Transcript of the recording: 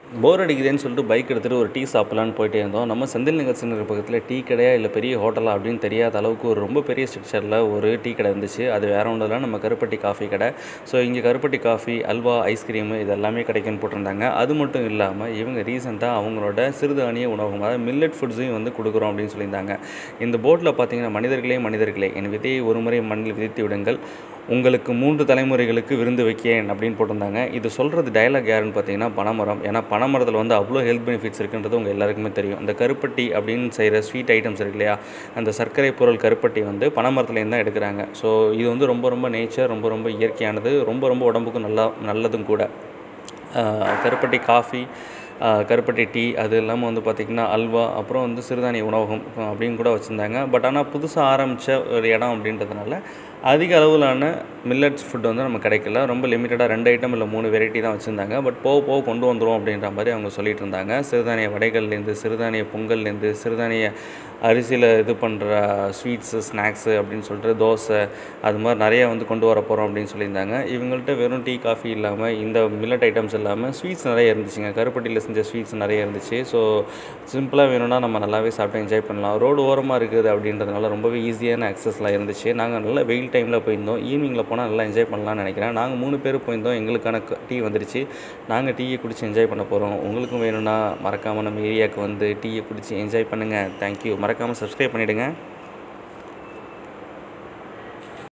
போர் அடிக்குதேன்னு சொல்லிட்டு பைக் எடுத்துகிட்டு ஒரு டீ சாப்பிட்லான்னு போயிட்டே இருந்தோம் நம்ம செந்தில் நகர் சின்ன பக்கத்தில் டீ கடையா இல்லை பெரிய ஹோட்டலா அப்படின்னு தெரியாத அளவுக்கு ஒரு ரொம்ப பெரிய ஸ்ட்ரக்சரில் ஒரு டீ கடை இருந்துச்சு அது வேற ஒன்றும் இல்லை நம்ம கருப்பட்டி காஃபி கடை ஸோ இங்கே கருப்பட்டி காஃபி அல்வா ஐஸ்கிரீமு இது எல்லாமே கிடைக்குன்னு போட்டிருந்தாங்க அது மட்டும் இல்லாமல் இவங்க ரீசெண்டாக அவங்களோட சிறுதானிய உணவகம் அதாவது மில்லட் ஃபுட்ஸையும் வந்து கொடுக்குறோம் அப்படின்னு சொல்லியிருந்தாங்க இந்த போர்டில் பார்த்தீங்கன்னா மனிதர்களே மனிதர்களே என் விதையை ஒரு முறை மண்ணில் விதைத்து விடுங்கள் உங்களுக்கு மூன்று தலைமுறைகளுக்கு விருந்து வைக்கேன் அப்படின்னு போட்டிருந்தாங்க இது சொல்கிறது டயலாக் யாருன்னு பார்த்தீங்கன்னா பனைமரம் ஏன்னா பனைமரத்தில் வந்து அவ்வளோ ஹெல்த் பெனிஃபிட்ஸ் இருக்குன்றது உங்கள் எல்லாருக்குமே தெரியும் இந்த கருப்பட்டி அப்படின்னு செய்கிற ஸ்வீட் ஐட்டம்ஸ் இருக்கு இல்லையா அந்த சர்க்கரை பொருள் கருப்பட்டி வந்து பனைமரத்துலேருந்து தான் எடுக்கிறாங்க ஸோ இது வந்து ரொம்ப ரொம்ப நேச்சர் ரொம்ப ரொம்ப இயற்கையானது ரொம்ப ரொம்ப உடம்புக்கு நல்லா நல்லதும் கூட ஆஹ் கருப்பட்டி காஃபி ஆஹ் கருப்பட்டி டீ அது இல்லாமல் வந்து பார்த்திங்கன்னா அல்வா அப்புறம் வந்து சிறுதானிய உணவகம் அப்படின்னு கூட வச்சுருந்தாங்க பட் ஆனால் புதுசாக ஆரம்பித்த ஒரு இடம் அப்படின்றதுனால அதிக அளவிலான மில்லட்ஸ் ஃபுட் வந்து நமக்கு கிடைக்கல ரொம்ப லிமிட்டடாக ரெண்டு ஐட்டம் இல்லை மூணு வெரைட்டி தான் வச்சுருந்தாங்க பட் போக போக கொண்டு வந்துடும் அப்படின்ற மாதிரி அவங்க சொல்லிட்டு இருந்தாங்க சிறுதானிய வடைகள்லேருந்து சிறுதானிய பொங்கல்லேருந்து சிறுதானிய அரிசியில் இது பண்ணுற ஸ்வீட்ஸு ஸ்நாக்ஸு அப்படின்னு சொல்லிட்டு தோசை அது மாதிரி நிறைய வந்து கொண்டு வர போகிறோம் அப்படின்னு சொல்லியிருந்தாங்க இவங்கள்ட்ட வெறும் டீ காஃபி இல்லாமல் இந்த மில்லட் ஐட்டம்ஸ் இல்லாமல் ஸ்வீட்ஸ் நிறைய இருந்துச்சுங்க கருப்பட்டியில் செஞ்ச ஸ்வீட்ஸ் நிறைய இருந்துச்சு ஸோ சிம்பிளாக வேணும்னா நம்ம நல்லாவே சாப்பிட்டு என்ஜாய் பண்ணலாம் ரோடு ஓரமாக இருக்குது அப்படின்றதுனால ரொம்பவே ஈஸியான அக்சஸ்லாம் இருந்துச்சு நாங்கள் நல்ல வெயில் டைமில் போயிருந்தோம் ஈவினிங்கில் போனால் நல்லா என்ஜாய் பண்ணலாம்னு நினைக்கிறேன் நாங்கள் மூணு பேர் போயிருந்தோம் எங்களுக்கான டீ வந்துருச்சு நாங்கள் டீயை குடிச்சு என்ஜாய் பண்ண போகிறோம் உங்களுக்கும் வேணும்னா மறக்காமல் நம்ம ஏரியாவுக்கு வந்து டீயை குடிச்சு என்ஜாய் பண்ணுங்கள் தேங்க்யூ மறக்காமல் சப்ஸ்கிரைப் பண்ணிவிடுங்க